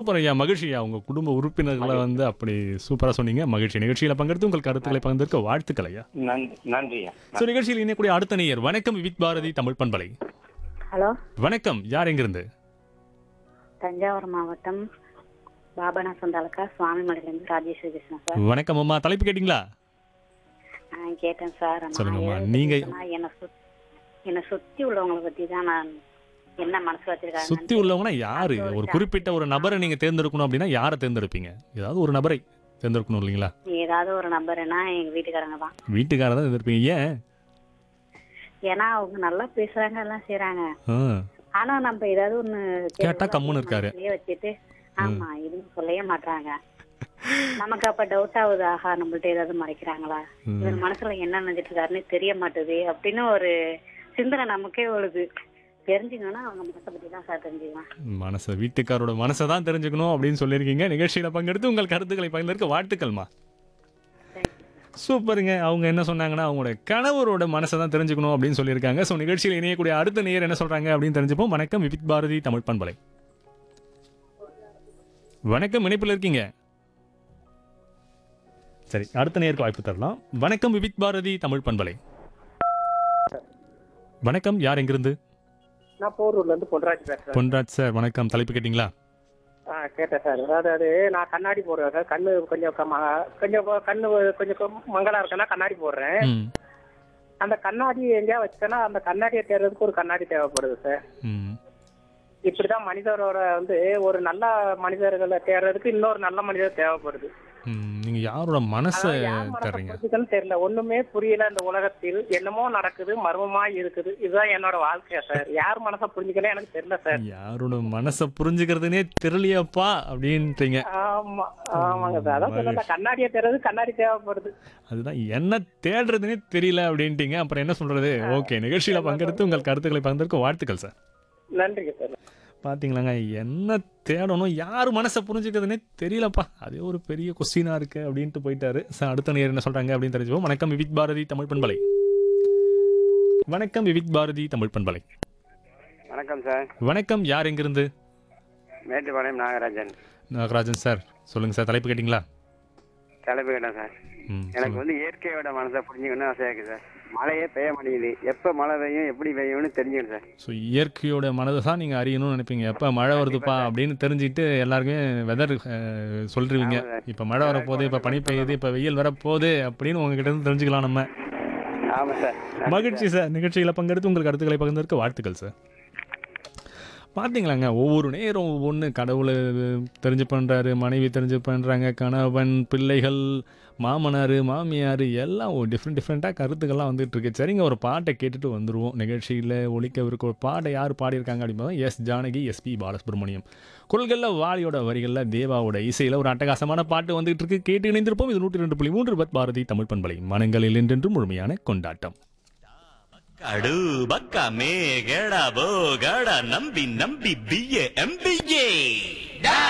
Super ஐயா மகிழ்ச்சி ஐயா உங்க குடும்ப உறுப்பினர்களை வந்து அப்படி சூப்பரா சொன்னீங்க மகிழ்ச்சி நிகழ்ச்சியில பங்கெடுத்து உங்கள் கருத்துக்களை பகிர்ந்திருக்க வாழ்த்துக்கள் ஐயா நன்றி நன்றியா ஸோ நிகழ்ச்சியில் இணையக்கூடிய அடுத்த நேயர் வணக்கம் வித் பாரதி தமிழ் பண்பலை ஹலோ வணக்கம் யார் எங்கிருந்து தஞ்சாவூர் மாவட்டம் பாபநாசம் தாலுக்கா சுவாமிமலையிலேருந்து ராஜேஸ்வரி பேசுகிறேன் சார் வணக்கம் அம்மா தலைப்பு கேட்டிங்களா நான் கேட்டேன் சார் நான் சொல்லுங்கம்மா, எழுத நீங்க- சொன்னா என்னை சுத் என்னை சுற்றி உள்ளவங்களை பற்றி தான் நான் என்ன மனசு வச்சிருக்காங்க சுத்தி உள்ளவங்கன்னா யாரு ஒரு குறிப்பிட்ட ஒரு நபரை நீங்க தேர்ந்தெடுக்கணும் அப்படின்னா யாரை தேர்ந்தெடுப்பீங்க ஏதாவது ஒரு நபரை தேர்ந்தெடுக்கணும் இல்லைங்களா ஏதாவது ஒரு நம்பர்னா எங்கள் வீட்டுக்காரங்க தான் வீட்டுக்காரர் தான் தேர்ந்தெடுப்பீங்க ஏன் ஏன்னா அவங்க நல்லா பேசுகிறாங்க எல்லாம் செய்கிறாங்க ஆ, ஆனால் நம்ம ஏதாவது ஒன்று கேட்டா கம்முன்னு இருக்காரு. வச்சுட்டு ஆமா இதுவும் சொல்லவே மாட்றாங்க நமக்கு அப்ப டவுட் ஆகுது ஆஹா நம்மள்ட்ட ஏதாவது மறைக்கிறாங்களா ம். இவர் மனசுல என்ன நினைச்சிட்டு இருக்காருன்னு தெரிய மாட்டுது அப்படின்னு ஒரு சிந்தனை நமக்கே வருது தெரிஞ்சுக்கணும்னா அவங்க மனசை பத்தி தான் சார் தெரிஞ்சுக்கலாம் மனசை வீட்டுக்காரோட மனசை தான் தெரிஞ்சுக்கணும் அப்படின்னு சொல்லியிருக்கீங்க நிகழ்ச்சியில பங்கெடுத்து உங்கள் கருத்துக்களை பகிர்ந்திருக்க வாழ்த்துக்கள்மா சூப்பருங்க அவங்க என்ன சொன்னாங்கன்னா அவங்களோட கணவரோட மனசை தான் தெரிஞ்சுக்கணும் அப்படின்னு சொல்லியிருக்காங்க ஸோ நிகழ்ச்சியில் இணையக்கூடிய அடுத்த நேயர் என்ன சொல்றாங்க அப்படின்னு தெரிஞ்சுப்போம் வணக்கம் விபித் பாரதி தமிழ் பண்பலை வணக்கம் இணைப்பில் இருக்கீங்க சரி அடுத்த நேருக்கு வாய்ப்பு தரலாம் வணக்கம் விபித் பாரதி தமிழ் பண்பலை வணக்கம் யார் எங்கிருந்து நான் போரூர்ல இருந்து பொன்ராஜ் பேசுறேன் பொன்ராஜ் சார் வணக்கம் தலைப்பு கேட்டிங்களா ஆ கேட்டேன் சார் அதாவது நான் கண்ணாடி போடுறேன் சார் கண்ணு கொஞ்சம் கம்ம- கொஞ்சம் கொ- கண்ணு கொஞ்சம் கொ- மங்கலா இருக்கேன்னா கண்ணாடி போடுறேன் ம் அந்த கண்ணாடி எங்கேயா வச்சுட்டேன்னா அந்த கண்ணாடியை தேடுறதுக்கு ஒரு கண்ணாடி தேவைப்படுது சார் ம் இப்படிதான் மனிதரோட வந்து ஒரு நல்ல மனிதர்களை தேடுறதுக்கு இன்னொரு நல்ல மனிதர் தேவைப்படுது ம், நீங்க யாரோட மனசை அதாவது யார் மனசை தர்றீங்க புரிஞ்சுக்கணும்னு தெரியல ஒண்ணுமே புரியல இந்த உலகத்தில் என்னமோ நடக்குது மர்மமா இருக்குது இதுதான் என்னோட வாழ்க்கை சார் யார் மனசை புரிஞ்சுக்கணும் எனக்கு தெரியல சார் யாரோட மனசை புரிஞ்சுக்கிறதுனே தெரியலையாப்பா அப்படின்றீங்க ஆமா ஆமாங்க சார் அதான் சொல்ல கண்ணாடியை தேடுறது கண்ணாடி தேவைப்படுது அதுதான் என்ன தேடுறதுனே தெரியல அப்படின்ட்டீங்க அப்புறம் என்ன சொல்றது ஓகே நிகழ்ச்சியில பங்கெடுத்து உங்கள் கருத்துக்களை பகிர்ந்திருக்க வாழ்த்துக்கள் சார் நன்றிங்க சார் பாத்தீங்களாங்க என்ன தேடணும் யார் மனசை புரிஞ்சுக்கிறதுனே தெரியலப்பா அதே ஒரு பெரிய கொஸ்டினா இருக்கு அப்படின்ட்டு போயிட்டாரு சார் அடுத்த நேரம் என்ன சொல்றாங்க அப்படின்னு தெரிஞ்சுப்போம் வணக்கம் விவித் பாரதி தமிழ் பண்பலை வணக்கம் விவித் பாரதி தமிழ் பண்பலை வணக்கம் சார் வணக்கம் யார் எங்கிருந்து மேட்டுப்பாளையம் நாகராஜன் நாகராஜன் சார் சொல்லுங்க சார் தலைப்பு கேட்டிங்களா தலைப்பு கேட்டேன் சார் ம் எனக்கு வந்து இயற்கையோட மனசை புரிஞ்சுக்கணும்னு ஆசையா இருக்கு சார் மழையே பெய்ய மாட்டேங்குது எப்போ மழை பெய்யும் எப்படி பெய்யும்னு தெரிஞ்சுக்கணும் சார் ஸோ இயற்கையோட மனதை தான் நீங்கள் அறியணும்னு நினைப்பீங்க எப்போ மழை வருதுப்பா அப்படின்னு தெரிஞ்சுக்கிட்டு எல்லாருக்குமே வெதர் சொல்லிருவீங்க ஆமா சார். இப்போ மழை வரப்போகுது இப்போ பனி பெய்யுது இப்போ வெயில் வரப்போகுது அப்படின்னு உங்ககிட்ட இருந்து தெரிஞ்சுக்கலாம் நம்ம ஆமாம் சார் மகிழ்ச்சி சார் நிகழ்ச்சியில் பங்கெடுத்து உங்கள் கருத்துக்களை பகிர்ந்ததற்கு வாழ்த்துக்கள் சார் பார்த்தீங்களாங்க ஒவ்வொரு நேரம் ஒவ்வொன்று கடவுளை தெரிஞ்சு பண்ணுறாரு மனைவி தெரிஞ்சு பண்ணுறாங்க கணவன் பிள்ளைகள் மாமனார் மாமியார் எல்லாம் ஒரு டிஃப்ரெண்ட் டிஃப்ரெண்ட்டாக கருத்துக்கள்லாம் வந்துட்டு இருக்கு சரிங்க ஒரு பாட்டை கேட்டுட்டு வந்துடுவோம் நிகழ்ச்சியில் ஒழிக்கவிருக்க ஒரு பாட்டை யார் பாடியிருக்காங்க அப்படின்னா எஸ் ஜானகி எஸ்பி பாலசுப்ரமணியம் குரல்களில் வாலியோட வரிகளில் தேவாவோட இசையில் ஒரு அட்டகாசமான பாட்டு வந்துகிட்டு இருக்கு கேட்டு இணைந்திருப்போம் இது நூற்றி ரெண்டு புள்ளி மூன்று பத் பாரதி தமிழ் பண்பலை மனங்களில் என்றென்றும் முழுமையான கொண்டாட்டம் ಕಡು ಬಕ್ಕ ಮೇಗಡ ಬೋಗಡ ನಂಬಿ ನಂಬಿ ಬಿಯೆ ಎಂಬಿಯೇ